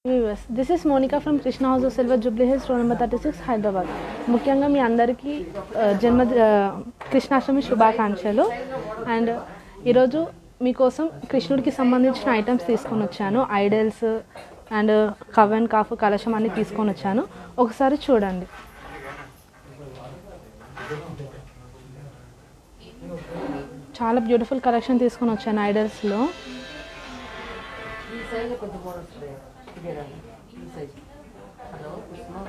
viewers this is Monika from Krishna house of silver Jubilee Hills road number thirty six Hyderabad ముఖ్యంగా మీ అందరికీ ఆ, జన్మ ఆ, కృష్ణాష్టమి శుభాకాంక్షలు అండ్ ఈరోజు మీకోసం కృష్ణుడికి సంబంధించిన ఐటమ్స్ తీసుకొని వచ్చాను idols and cow and calf కలశం అన్ని తీసుకొని వచ్చాను ఒకసారి చూడండి చాలా బ్యూటిఫుల్ కలెక్షన్ తీసుకొని వచ్చాను ఐడల్స్లో ఈ సైజ్ కొంచెం మోడల్ వస్తుంది ఇదే రండి ఈ సైజ్ హలో కృష్ణ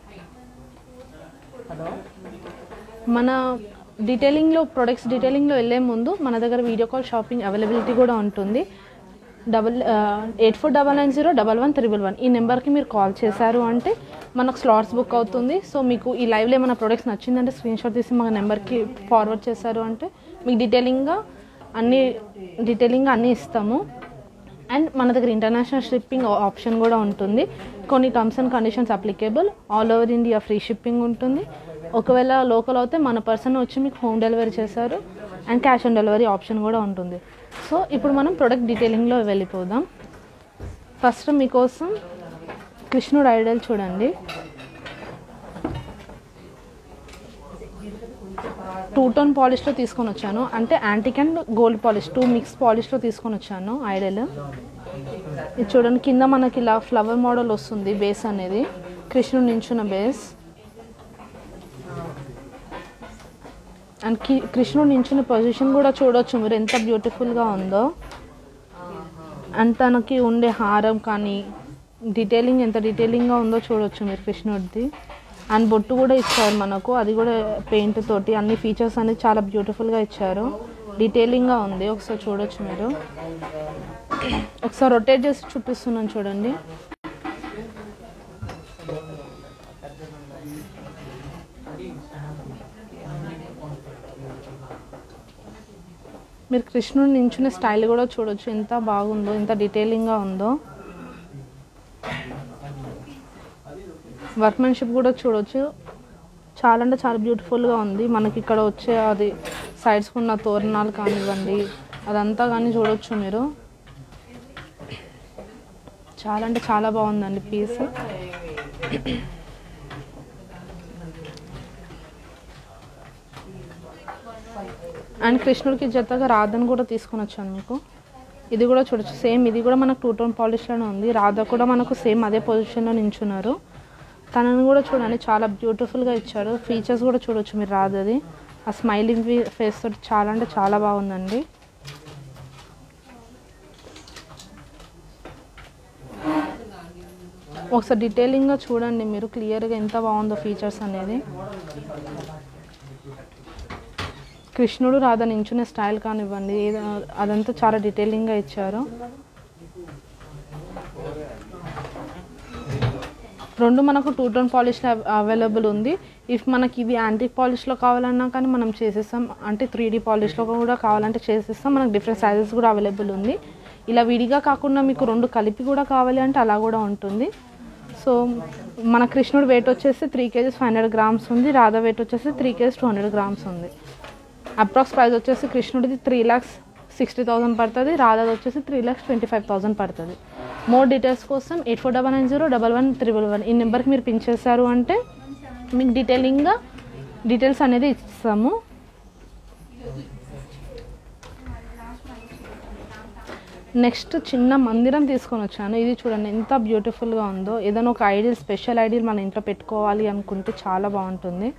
హలో మన డీటెయిలింగ్లో ప్రొడక్ట్స్ డీటెయిలింగ్లో వెళ్ళే ముందు మన దగ్గర వీడియో కాల్ షాపింగ్ అవైలబిలిటీ కూడా ఉంటుంది double eight four double nine zero double one triple one ఈ నెంబర్కి మీరు కాల్ చేశారు అంటే మనకు స్లాట్స్ బుక్ అవుతుంది సో మీకు ఈ లైవ్లో ఏమైనా ప్రొడక్ట్స్ నచ్చిందంటే స్క్రీన్ షాట్ తీసి మా నెంబర్కి ఫార్వర్డ్ చేశారు అంటే మీకు డీటెయిలింగ్గా అన్ని డీటెయిలింగ్గా అన్నీ ఇస్తాము అండ్ మన దగ్గర ఇంటర్నేషనల్ షిప్పింగ్ ఆప్షన్ కూడా ఉంటుంది కొన్ని terms and conditions applicable all over India free shipping ఉంటుంది ఒకవేళ లోకల్ అయితే మన పర్సన్ వచ్చి మీకు హోమ్ డెలివరీ చేశారు and cash on delivery option కూడా ఉంటుంది సో ఇప్పుడు మనం ప్రొడక్ట్ డీటెయిలింగ్లో వెళ్ళిపోదాం ఫస్ట్ మీకోసం కృష్ణుడు ఐడల్ చూడండి టూ టోన్ పాలిష్లో తీసుకొని వచ్చాను అంటే antique and gold polish two mix పాలిష్లో తీసుకొని వచ్చాను ఐడల్ ఇది చూడండి కింద మనకి ఇలా ఫ్లవర్ మోడల్ వస్తుంది బేస్ అనేది కృష్ణుడు నించున్న బేస్ అండ్ కి- కృష్ణుడు నించున్న పొజిషన్ కూడా చూడొచ్చు మీరు ఎంత బ్యూటిఫుల్గా ఉందో అండ్ తనకి ఉండే హారం కానీ డీటెయిలింగ్ ఎంత డీటెయిలింగ్గా ఉందో చూడొచ్చు మీరు కృష్ణుడిది అండ్ బొట్టు కూడా ఇచ్చారు మనకు అది కూడా పెయింట్ తోటి అన్ని ఫీచర్స్ అనేది చాలా బ్యూటిఫుల్గా ఇచ్చారు డీటెయిలింగ్గా ఉంది ఒకసారి చూడొచ్చు మీరు ఒకసారి రొటేట్ చేసి చూపిస్తున్నాను చూడండి మీరు కృష్ణుడు నించున్న స్టైల్ కూడా చూడొచ్చు ఎంత బాగుందో ఎంత డీటెయిలింగ్గా ఉందో వర్క్మెన్షిప్ కూడా చూడొచ్చు చాలా అంటే చాలా బ్యూటిఫుల్గా ఉంది మనకి ఇక్కడ వచ్చే అది సైడ్స్ ఉన్న తోరణాలు కానివ్వండి అదంతా కానీ చూడొచ్చు మీరు చాలా అంటే చాలా బాగుందండి పీస్ అండ్ కృష్ణుడికి జతగా రాధను కూడా తీసుకొని వచ్చాను మీకు ఇది కూడా చూడొచ్చు సేమ్ ఇది కూడా మనకు టూ టోన్ పాలిష్లోనే ఉంది రాధ కూడా మనకు సేమ్ అదే పొజిషన్లో నించున్నారు తనని కూడా చూడండి చాలా బ్యూటిఫుల్గా ఇచ్చాడు ఫీచర్స్ కూడా చూడొచ్చు మీరు రాధది ఆ స్మైలింగ్ ఫేస్ తోటి చాలా అంటే చాలా బాగుందండి ఒకసారి డీటెయిలింగ్గా చూడండి మీరు క్లియర్గా ఎంత బాగుందో ఫీచర్స్ అనేది కృష్ణుడు రాధ నించునే స్టైల్ కానివ్వండి ఏదో అదంతా చాలా డీటెయిలింగ్గా ఇచ్చారు రెండు మనకు టూ టోన్ పాలిష్లో అవైలబుల్ ఉంది ఇఫ్ మనకి ఇవి యాంటిక్ పాలిష్లో కావాలన్నా కానీ మనం చేసేస్తాం అంటే త్రీ డీ పాలిష్లో కూడా కావాలంటే చేసేస్తాం మనకు డిఫరెంట్ సైజెస్ కూడా అవైలబుల్ ఉంది ఇలా విడిగా కాకుండా మీకు రెండు కలిపి కూడా కావాలి అంటే అలా కూడా ఉంటుంది సో మన కృష్ణుడు వెయిట్ వచ్చేసి three KGs five hundred grams ఉంది రాధా వెయిట్ వచ్చేసి three KGs two hundred grams ఉంది అప్రాక్స్ ప్రైస్ వచ్చేసి కృష్ణుడిది త్రీ ల్యాక్స్ సిక్స్టీ థౌసండ్ పడుతుంది రాధాది వచ్చేసి three lakhs twenty five thousand పడుతుంది మోర్ డీటెయిల్స్ కోసం eight four double nine zero double one triple one ఈ నెంబర్కి మీరు పిన్ చేశారు అంటే మీకు డీటెయిలింగ్గా డీటెయిల్స్ అనేది ఇస్తాము నెక్స్ట్ చిన్న మందిరం తీసుకొని వచ్చాను ఇది చూడండి ఎంత బ్యూటిఫుల్గా ఉందో ఏదైనా ఒక ఐడియల్ స్పెషల్ ఐడియల్ మన ఇంట్లో పెట్టుకోవాలి అనుకుంటే చాలా బాగుంటుంది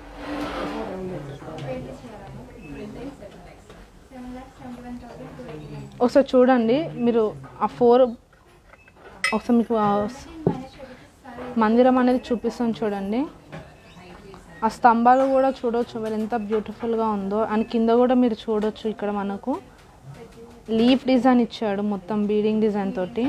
ఒకసారి చూడండి మీరు ఆ ఫోర్ ఒకసారి మీకు ఆ మందిరం అనేది చూపిస్తాను చూడండి ఆ స్తంభాలు కూడా చూడొచ్చు మీరు ఎంత బ్యూటిఫుల్గా ఉందో అండ్ కింద కూడా మీరు చూడొచ్చు ఇక్కడ మనకు లీఫ్ డిజైన్ ఇచ్చాడు మొత్తం బీడింగ్ డిజైన్ తోటి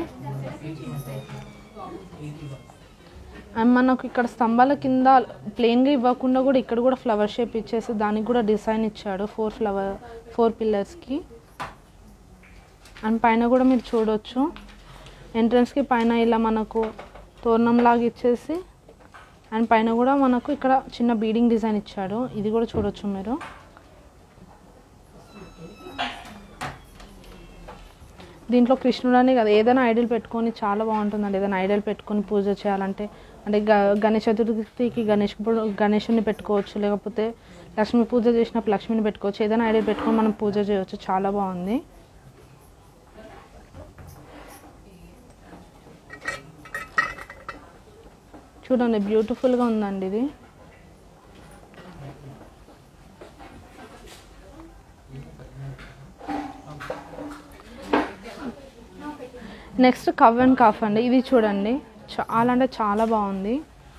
అండ్ మనకు ఇక్కడ స్తంభాల కింద ప్లెయిన్గా ఇవ్వకుండా కూడా ఇక్కడ కూడా ఫ్లవర్ షేప్ ఇచ్చేసి దానికి కూడా డిజైన్ ఇచ్చాడు ఫోర్ ఫ్లవర్ ఫోర్ పిల్లర్స్కి అండ్ పైన కూడా మీరు చూడొచ్చు ఎంట్రన్స్కి పైన ఇలా మనకు తోరణం లాగా ఇచ్చేసి అండ్ పైన కూడా మనకు ఇక్కడ చిన్న బీడింగ్ డిజైన్ ఇచ్చాడు ఇది కూడా చూడొచ్చు మీరు దీంట్లో కృష్ణుడు అనే కదా ఏదైనా ఐడియల్ పెట్టుకొని చాలా బాగుంటుందండి ఏదైనా ఐడియల్ పెట్టుకొని పూజ చేయాలంటే అంటే గ గణేష్ చతుర్థికి గణేష్ గణేషుని పెట్టుకోవచ్చు లేకపోతే లక్ష్మీ పూజ చేసినప్పుడు లక్ష్మిని పెట్టుకోవచ్చు ఏదైనా ఐడియల్ పెట్టుకొని మనం పూజ చేయవచ్చు చాలా బాగుంది చూడండి బ్యూటిఫుల్గా ఉందండి ఇది నెక్స్ట్ కవ్ అండ్ కాఫ్ అండి ఇది చూడండి చాలా అంటే చాలా బాగుంది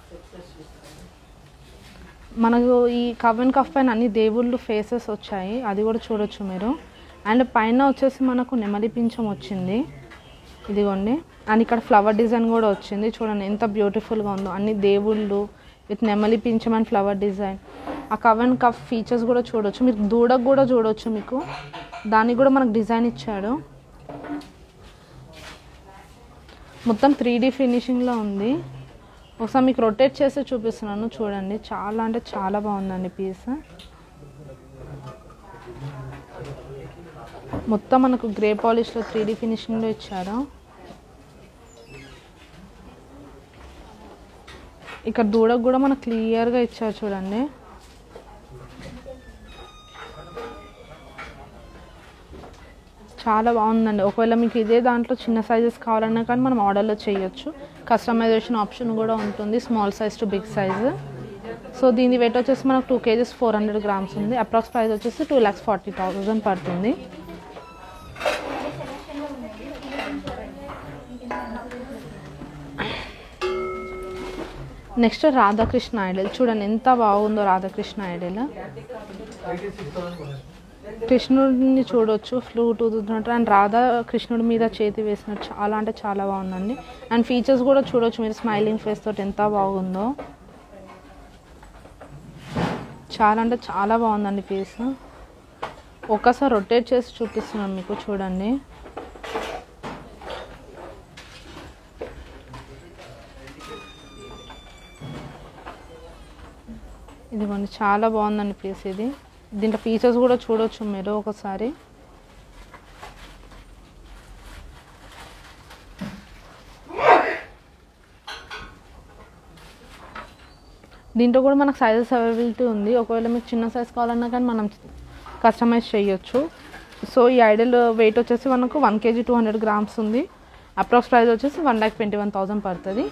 మనకు ఈ కవ్ అండ్ కఫ్ పైన అన్ని దేవుళ్ళు ఫేసెస్ వచ్చాయి అది కూడా చూడొచ్చు మీరు అండ్ పైన వచ్చేసి మనకు నెమలి పింఛం వచ్చింది ఇదిగోండి అండ్ ఇక్కడ ఫ్లవర్ డిజైన్ కూడా వచ్చింది చూడండి ఎంత బ్యూటిఫుల్గా ఉందో అన్ని దేవుళ్ళు విత్ నెమలి పింఛం అండ్ ఫ్లవర్ డిజైన్ ఆ కవ్ అండ్ కఫ్ ఫీచర్స్ కూడా చూడొచ్చు మీరు దూడకు కూడా చూడొచ్చు మీకు దానికి కూడా మనకు డిజైన్ ఇచ్చాడు మొత్తం త్రీ డీ ఫినిషింగ్లో ఉంది ఒకసారి మీకు రొటేట్ చేసి చూపిస్తున్నాను చూడండి చాలా అంటే చాలా బాగుందండి పీస్ మొత్తం మనకు గ్రే పాలిష్లో త్రీ డీ ఫినిషింగ్లో ఇచ్చారు ఇక్కడ దూడకు కూడా మనకు క్లియర్గా ఇచ్చారు చూడండి చాలా బాగుందండి ఒకవేళ మీకు ఇదే దాంట్లో చిన్న సైజెస్ కావాలన్నా కానీ మనం ఆర్డర్లో చేయొచ్చు కస్టమైజేషన్ ఆప్షన్ కూడా ఉంటుంది small size to big size so దీని వెయిట్ వచ్చేసి మనకు two KGs four hundred grams ఉంది అప్రాక్స్ ప్రైస్ వచ్చేసి టూ ల్యాక్స్ ఫార్టీ థౌజండ్ పడుతుంది నెక్స్ట్ రాధాకృష్ణ ఐడల్ చూడండి ఎంత బాగుందో రాధాకృష్ణ ఐడల్ కృష్ణుడిని చూడొచ్చు ఫ్లూట్ ఊదుతున్నట్టు అండ్ రాధా కృష్ణుడి మీద చేతి వేసినట్టు చాలా అంటే చాలా బాగుందండి అండ్ ఫీచర్స్ కూడా చూడొచ్చు మీరు స్మైలింగ్ ఫేస్ తోటి ఎంత బాగుందో చాలా అంటే చాలా బాగుందండి పీస్ ఒక్కసారి రొటేట్ చేసి చూపిస్తున్నాను మీకు చూడండి ఇదిగోండి చాలా బాగుందండి పీస్ ఇది దీంట్లో ఫీచర్స్ కూడా చూడొచ్చు మీరు ఒకసారి దీంట్లో కూడా మనకు సైజెస్ అవైలబిలిటీ ఉంది ఒకవేళ మీకు చిన్న సైజ్ కావాలన్నా కానీ మనం కస్టమైజ్ చేయొచ్చు సో ఈ ఐడల్ వెయిట్ వచ్చేసి మనకు one kg two hundred grams ఉంది అప్రాక్స్ ప్రైస్ వచ్చేసి one lakh twenty one thousand పడుతుంది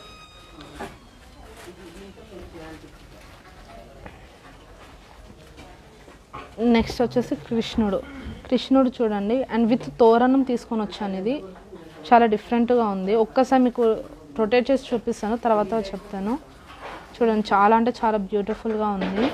నెక్స్ట్ వచ్చేసి కృష్ణుడు కృష్ణుడు చూడండి అండ్ విత్ తోరణం తీసుకొని వచ్చాను ఇది చాలా డిఫరెంట్గా ఉంది ఒక్కసారి మీకు రొటేట్ చేసి చూపిస్తాను తర్వాత చెప్తాను చూడండి చాలా అంటే చాలా బ్యూటిఫుల్గా ఉంది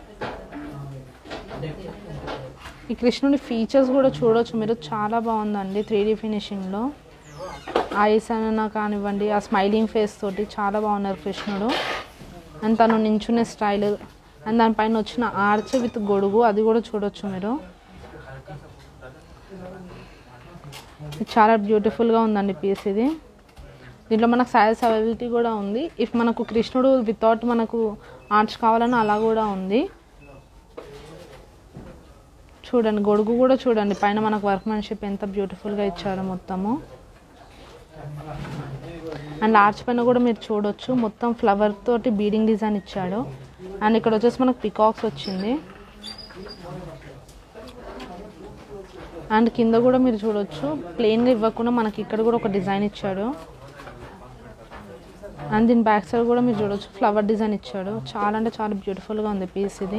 ఈ కృష్ణుడి ఫీచర్స్ కూడా చూడొచ్చు మీరు చాలా బాగుందండి త్రీ డీ ఫినిషింగ్లో ఐస్ అయినా కానివ్వండి ఆ స్మైలింగ్ ఫేస్ తోటి చాలా బాగున్నారు కృష్ణుడు అండ్ తను నించునే స్టైల్ అండ్ దానిపైన వచ్చిన ఆర్చ్ విత్ గొడుగు అది కూడా చూడొచ్చు మీరు ఇది చాలా బ్యూటిఫుల్గా ఉందండి పీస్ ఇది దీంట్లో మనకు సైజ్ అవైలబిలిటీ కూడా ఉంది ఇఫ్ మనకు కృష్ణుడు వితౌట్ మనకు ఆర్చ్ కావాలన్నా అలా కూడా ఉంది చూడండి గొడుగు కూడా చూడండి పైన మనకు వర్క్మెన్షిప్ ఎంత బ్యూటిఫుల్గా ఇచ్చారో మొత్తము అండ్ ఆర్చ్ పైన కూడా మీరు చూడొచ్చు మొత్తం ఫ్లవర్ తోటి బీడింగ్ డిజైన్ ఇచ్చాడు అండ్ ఇక్కడ వచ్చేసి మనకు పికాక్స్ వచ్చింది అండ్ కింద కూడా మీరు చూడొచ్చు ప్లెయిన్గా ఇవ్వకుండా మనకి ఇక్కడ కూడా ఒక డిజైన్ ఇచ్చాడు అండ్ దీని బ్యాక్ సైడ్ కూడా మీరు చూడొచ్చు ఫ్లవర్ డిజైన్ ఇచ్చాడు చాలా అంటే చాలా బ్యూటిఫుల్గా ఉంది పీస్ ఇది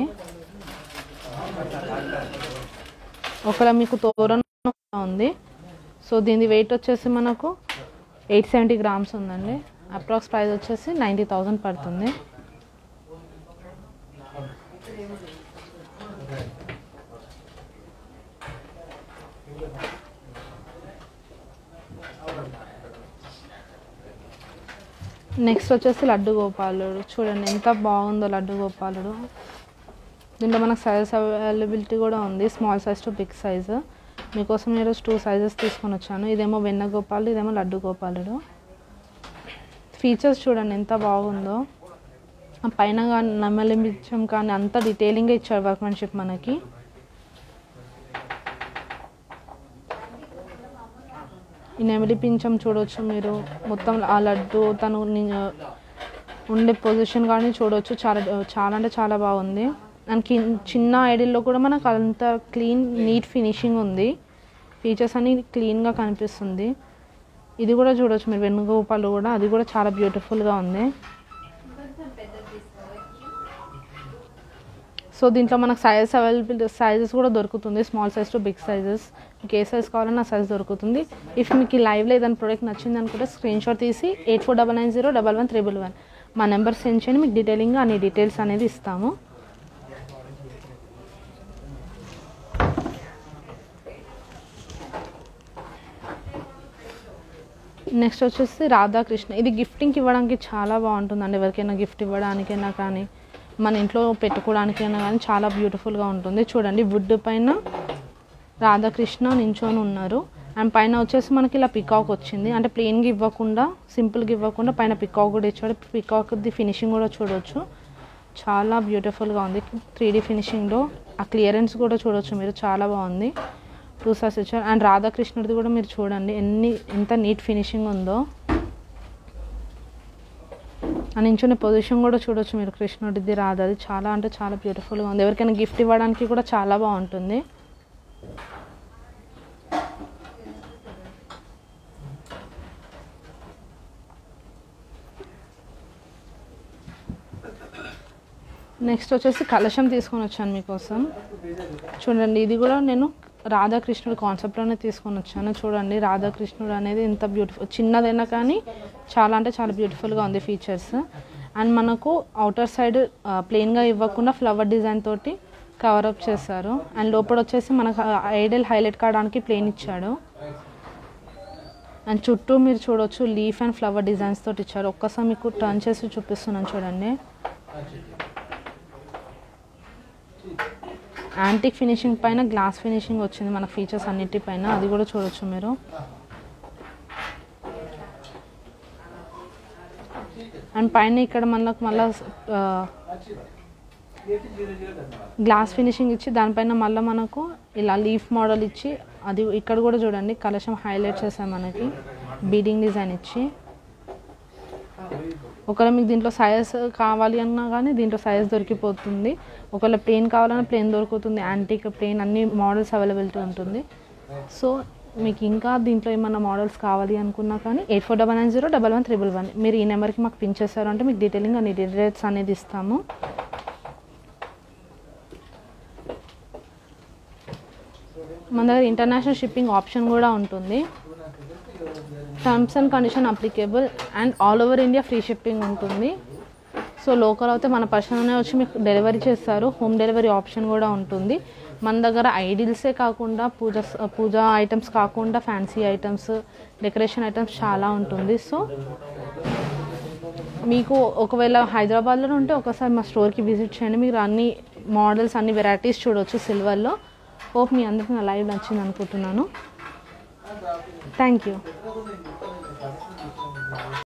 ఒకవేళ మీకు తోరణం ఉంది సో దీని వెయిట్ వచ్చేసి మనకు ఎయిట్ సెవెంటీ గ్రామ్స్ ఉందండి అప్రాక్స్ ప్రైస్ వచ్చేసి నైంటీ థౌజండ్ పడుతుంది నెక్స్ట్ వచ్చేసి లడ్డు గోపాలుడు చూడండి ఎంత బాగుందో లడ్డు గోపాలుడు దీంట్లో మనకు సైజెస్ అవైలబిలిటీ కూడా ఉంది small size to big size మీకోసం నేను టూ సైజెస్ తీసుకొని వచ్చాను ఇదేమో వెన్న గోపాలుడు ఇదేమో లడ్డు గోపాలుడు ఫీచర్స్ చూడండి ఎంత బాగుందో ఆ పైన కానీ నమ్మలించం కానీ అంత డీటెయిలింగ్గా ఇచ్చారు వర్క్మెన్షిప్ మనకి ఈ నెమిలి పింఛం చూడొచ్చు మీరు మొత్తం ఆ లడ్డు తను ని- ఉండే పొజిషన్ కానీ చూడొచ్చు చాలా చాలా అంటే చాలా బాగుంది అండ్ కిన్ చిన్న ఐడిల్లో కూడా మనకు అంత క్లీన్ నీట్ ఫినిషింగ్ ఉంది ఫీచర్స్ అన్ని క్లీన్గా కనిపిస్తుంది ఇది కూడా చూడొచ్చు మీరు వెనుగోపాలు కూడా అది కూడా చాలా బ్యూటిఫుల్గా ఉంది సో దీంట్లో మనకు సైజెస్ అవైలబుల్ సైజెస్ కూడా దొరుకుతుంది small size to big sizes మీకు ఏ సైజ్ కావాలన్నా ఆ సైజ్ దొరుకుతుంది ఇఫ్ మీకు ఈ లైవ్లో ఏదైనా ప్రోడక్ట్ నచ్చింది అనుకుంటే స్క్రీన్ షాట్ తీసి eight four double nine zero double one triple one మా నెంబర్ సెండ్ చేయండి మీకు డీటెయిలింగ్గా అన్ని డీటెయిల్స్ అనేది ఇస్తాము నెక్స్ట్ వచ్చేసి రాధాకృష్ణ ఇది గిఫ్టింగ్కి ఇవ్వడానికి చాలా బాగుంటుందండి ఎవరికైనా గిఫ్ట్ ఇవ్వడానికైనా కానీ మన ఇంట్లో పెట్టుకోవడానికైనా కానీ చాలా బ్యూటిఫుల్గా ఉంటుంది చూడండి వుడ్ పైన రాధాకృష్ణ నించొని ఉన్నారు అండ్ పైన వచ్చేసి మనకి ఇలా పికాక్ వచ్చింది అంటే ప్లెయిన్గా ఇవ్వకుండా సింపుల్గా ఇవ్వకుండా పైన పికాక్ కూడా ఇచ్చాడు పికాక్ది ఫినిషింగ్ కూడా చూడొచ్చు చాలా బ్యూటిఫుల్గా ఉంది త్రీ డీ ఫినిషింగ్లో ఆ క్లియరెన్స్ కూడా చూడొచ్చు మీరు చాలా బాగుంది టూ సార్స్ ఇచ్చారు అండ్ రాధాకృష్ణుడిది కూడా మీరు చూడండి ఎన్ని ఎంత నీట్ ఫినిషింగ్ ఉందో ఆ నించున్న పొజిషన్ కూడా చూడొచ్చు మీరు కృష్ణుడిది రాధాది చాలా అంటే చాలా బ్యూటిఫుల్గా ఉంది ఎవరికైనా గిఫ్ట్ ఇవ్వడానికి కూడా చాలా బాగుంటుంది నెక్స్ట్ వచ్చేసి కలశం తీసుకొని వచ్చాను మీకోసం చూడండి ఇది కూడా నేను రాధాకృష్ణుడు కాన్సెప్ట్లోనే తీసుకొని వచ్చాను చూడండి రాధాకృష్ణుడు అనేది ఎంత బ్యూటిఫుల్ చిన్నదైనా కానీ చాలా అంటే చాలా బ్యూటిఫుల్గా ఉంది ఫీచర్స్ అండ్ మనకు అవుటర్ సైడ్ ప్లెయిన్గా ఇవ్వకుండా ఫ్లవర్ డిజైన్ తోటి కవర్ అప్ చేశారు అండ్ లోపల వచ్చేసి మనకు ఐడల్ హైలైట్ కావడానికి ప్లెయిన్ ఇచ్చాడు అండ్ చుట్టూ మీరు చూడొచ్చు లీఫ్ అండ్ ఫ్లవర్ డిజైన్స్ తోటి ఇచ్చారు ఒక్కసారి మీకు టర్న్ చేసి చూపిస్తున్నాను చూడండి యాంటిక్ ఫినిషింగ్ పైన గ్లాస్ ఫినిషింగ్ వచ్చింది మన ఫీచర్స్ అన్నిటి పైన అది కూడా చూడొచ్చు మీరు అండ్ పైన ఇక్కడ మనకు మళ్ళీ గ్లాస్ ఫినిషింగ్ ఇచ్చి దానిపైన మళ్ళీ మనకు ఇలా లీఫ్ మోడల్ ఇచ్చి అది ఇక్కడ కూడా చూడండి కలశం హైలైట్ చేసాం మనకి బీడింగ్ డిజైన్ ఇచ్చి ఒకవేళ మీకు దీంట్లో సైజ్ కావాలి అన్నా కానీ దీంట్లో సైజ్ దొరికిపోతుంది ఒకవేళ ప్లేన్ కావాలన్నా ప్లేన్ దొరుకుతుంది యాంటిక్ ప్లేన్ అన్ని మోడల్స్ అవైలబిలిటీ ఉంటుంది సో మీకు ఇంకా దీంట్లో ఏమన్నా మోడల్స్ కావాలి అనుకున్నా కానీ eight four double nine zero double one triple one మీరు ఈ నెంబర్కి మాకు పిన్ చేశారు అంటే మీకు డీటెయిలింగ్ అన్ని డీటెయిల్స్ అనేది ఇస్తాము మన దగ్గర ఇంటర్నేషనల్ షిప్పింగ్ ఆప్షన్ కూడా ఉంటుంది terms and condition applicable and all over India free shipping ఉంటుంది సో లోకల్ అయితే మన పర్సన్నే వచ్చి మీకు డెలివరీ చేస్తారు హోమ్ డెలివరీ ఆప్షన్ కూడా ఉంటుంది మన దగ్గర ఐడిల్సే కాకుండా పూజ పూజ ఐటమ్స్ కాకుండా ఫ్యాన్సీ ఐటమ్స్ డెకరేషన్ ఐటమ్స్ చాలా ఉంటుంది సో మీకు ఒకవేళ హైదరాబాద్లో ఉంటే ఒకసారి మా స్టోర్కి విజిట్ చేయండి మీరు అన్ని మోడల్స్ అన్ని వెరైటీస్ చూడవచ్చు సిల్వర్లో హోప్ మీ అందరికీ నా లైవ్ నచ్చింది అనుకుంటున్నాను థ్యాంక్ యూ